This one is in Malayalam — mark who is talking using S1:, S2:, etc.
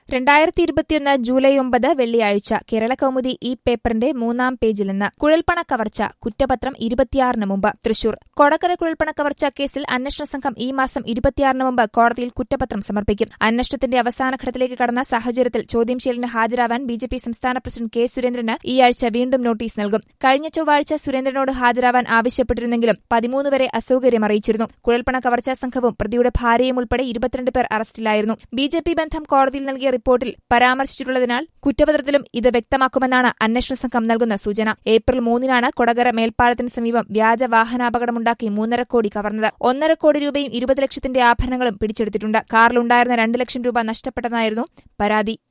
S1: രണ്ടായിരത്തി ഇരുപത്തിയൊന്ന് ജൂലൈ ഒമ്പത് വെള്ളിയാഴ്ച കേരള കൗമുദി ഈ പേപ്പറിന്റെ മൂന്നാം പേജിൽ നിന്ന് കുഴൽപ്പണ കവർച്ച കുറ്റപത്രം ഇരുപത്തിയാറിന് മുമ്പ് തൃശൂർ കൊടകര കുഴൽപ്പണ കവർച്ച കേസിൽ അന്വേഷണ സംഘം ഈ മാസം ഇരുപത്തിയാറിന് മുമ്പ് കോടതിയിൽ കുറ്റപത്രം സമർപ്പിക്കും അന്വേഷണത്തിന്റെ അവസാന ഘട്ടത്തിലേക്ക് കടന്ന സാഹചര്യത്തിൽ ചോദ്യം ചെയ്യലിന് ഹാജരാവാൻ ബി ജെ പി സംസ്ഥാന പ്രസിഡന്റ് കെ സുരേന്ദ്രന് ഈ ആഴ്ച വീണ്ടും നോട്ടീസ് നൽകും കഴിഞ്ഞ ചൊവ്വാഴ്ച സുരേന്ദ്രനോട് ഹാജരാവാൻ ആവശ്യപ്പെട്ടിരുന്നെങ്കിലും പതിമൂന്ന് വരെ അസൌകര്യം അറിയിച്ചിരുന്നു കുഴൽപ്പണ കവർച്ചാ സംഘവും പ്രതിയുടെ ഭാര്യയും ഉൾപ്പെടെ ഇരുപത്തിരണ്ട് പേർ അറസ്റ്റിലായിരുന്നു ബി ജെ പി ബന്ധം കോടതിയിൽ നൽകിയ റിപ്പോർട്ടിൽ പരാമർശിച്ചിട്ടുള്ളതിനാൽ കുറ്റപത്രത്തിലും ഇത് വ്യക്തമാക്കുമെന്നാണ് അന്വേഷണ സംഘം നൽകുന്ന സൂചന ഏപ്രിൽ മൂന്നിനാണ് കൊടകര മേൽപ്പാലത്തിന് സമീപം വ്യാജ വാഹനാപകടമുണ്ടാക്കി മൂന്നര കോടി കവർന്നത് ഒന്നര കോടി രൂപയും ഇരുപത് ലക്ഷത്തിന്റെ ആഭരണങ്ങളും പിടിച്ചെടുത്തിട്ടുണ്ട് കാറിലുണ്ടായിരുന്ന രണ്ട് ലക്ഷം രൂപ നഷ്ടപ്പെട്ടതായിരുന്നു പരാതി